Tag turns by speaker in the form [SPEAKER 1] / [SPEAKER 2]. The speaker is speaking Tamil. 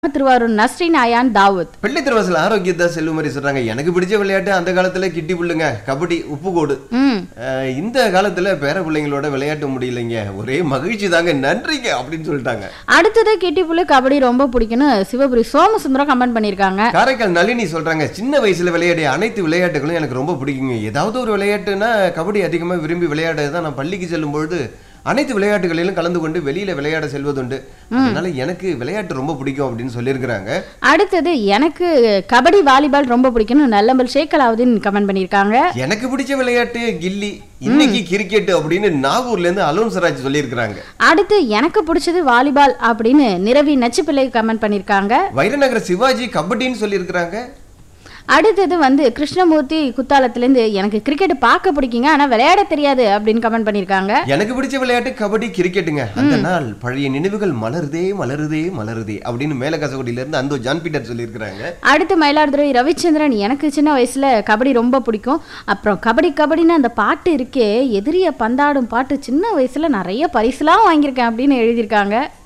[SPEAKER 1] திருவாரூர் நஸ்ரீன் அயான் தாவூத்
[SPEAKER 2] பிள்ளை திருவாசல் ஆரோக்கியத்தை செல்லுமாரி சொல்றாங்க எனக்கு பிடிச்ச விளையாட்டு அந்த காலத்துல கிட்டி புல்லுங்க கபடி உப்புக்கோடு
[SPEAKER 1] ம்
[SPEAKER 2] அஹ் இந்த காலத்துல பேர பிள்ளைங்களோட விளையாட்ட முடியலைங்க ஒரே மகிழ்ச்சி தாங்க நன்றிங்க அப்படின்னு சொல்லிட்டாங்க
[SPEAKER 1] அடுத்தது கிட்டி புல்லு கபடி ரொம்ப பிடிக்கும்னு சிவபுரி சோமசுந்தரம் கமெண்ட் பண்ணியிருக்காங்க
[SPEAKER 2] காரைக்கால் நளினி சொல்றாங்க சின்ன வயசுல விளையாடிய அனைத்து விளையாட்டுகளும் எனக்கு ரொம்ப பிடிக்குங்க ஏதாவது ஒரு விளையாட்டுனா கபடி அதிகமா விரும்பி விளையாடுறது தான் நான் பள்ளிக்கு செல்லும் பொழுது அனைத்து விளையாட்டுகளிலும் கலந்து கொண்டு வெளியில விளையாட செல்வதுண்டு அதனால எனக்கு விளையாட்டு ரொம்ப பிடிக்கும் அப்படின்னு சொல்லியிருக்கிறாங்க
[SPEAKER 1] அடுத்தது எனக்கு கபடி வாலிபால் ரொம்ப பிடிக்கும்னு நல்லம்பல் ஷேக் அலாவுதீன் கமெண்ட் பண்ணியிருக்காங்க
[SPEAKER 2] எனக்கு பிடிச்ச விளையாட்டு கில்லி இன்னைக்கு கிரிக்கெட் அப்படின்னு நாகூர்ல இருந்து அலோன் சராஜ் சொல்லியிருக்கிறாங்க
[SPEAKER 1] அடுத்து எனக்கு பிடிச்சது வாலிபால் அப்படின்னு நிரவி நச்சுப்பிள்ளை கமெண்ட் பண்ணியிருக்காங்க
[SPEAKER 2] வைரநகர சிவாஜி கபடின்னு சொல்லியிருக்கிறாங்க
[SPEAKER 1] அடுத்தது வந்து கிருஷ்ணமூர்த்தி குத்தாலத்திலேருந்து எனக்கு கிரிக்கெட் பார்க்க பிடிக்குங்க ஆனால் விளையாட தெரியாது அப்படின்னு கமெண்ட் பண்ணியிருக்காங்க
[SPEAKER 2] எனக்கு பிடிச்ச விளையாட்டு கபடி கிரிக்கெட்டுங்க அந்த நாள் பழைய நினைவுகள் மலருதே மலருதே மலருதே அப்படின்னு மேலகசகுடியில இருந்து அந்த ஜான் பீட்டர் சொல்லியிருக்கிறாங்க
[SPEAKER 1] அடுத்து மயிலாடுதுறை ரவிச்சந்திரன் எனக்கு சின்ன வயசுல கபடி ரொம்ப பிடிக்கும் அப்புறம் கபடி கபடின்னு அந்த பாட்டு இருக்கே எதிரிய பந்தாடும் பாட்டு சின்ன வயசுல நிறைய பரிசுலாம் வாங்கியிருக்கேன் அப்படின்னு எழுதியிருக்காங்க